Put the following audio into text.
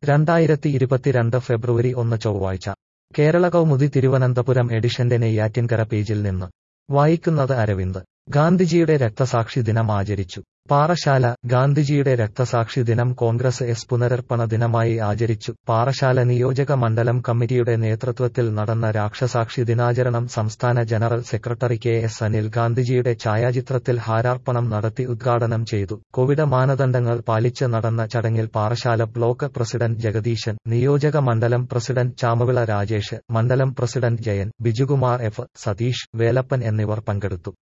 രണ്ടായിരത്തി ഇരുപത്തിരണ്ട് ഫെബ്രുവരി ഒന്ന് ചൊവ്വാഴ്ച കേരള കൗമുദി തിരുവനന്തപുരം എഡിഷന്റെ നെയ്യാറ്റിൻകര പേജിൽ നിന്ന് വായിക്കുന്നത് അരവിന്ദ് ഗാന്ധിജിയുടെ രക്തസാക്ഷി ദിനം ആചരിച്ചു പാറശാല ഗാന്ധിജിയുടെ രക്തസാക്ഷി ദിനം കോൺഗ്രസ് എസ് പുനരർപ്പണ ദിനമായി ആചരിച്ചു പാറശാല നിയോജക മണ്ഡലം കമ്മിറ്റിയുടെ നേതൃത്വത്തിൽ നടന്ന രാക്ഷസാക്ഷി ദിനാചരണം സംസ്ഥാന general secretary K S Anil ഗാന്ധിജിയുടെ ഛായാചിത്രത്തിൽ ഹാരാർപ്പണം നടത്തി ഉദ്ഘാടനം ചെയ്തു കോവിഡ് മാനദണ്ഡങ്ങൾ പാലിച്ച് നടന്ന ചടങ്ങിൽ പാറശാല ബ്ലോക്ക് പ്രസിഡന്റ് ജഗദീശൻ നിയോജക മണ്ഡലം പ്രസിഡന്റ് ചാമവിള രാജേഷ് മണ്ഡലം പ്രസിഡന്റ് ജയൻ ബിജുകുമാർ എഫ് സതീഷ് വേലപ്പൻ എന്നിവർ പങ്കെടുത്തു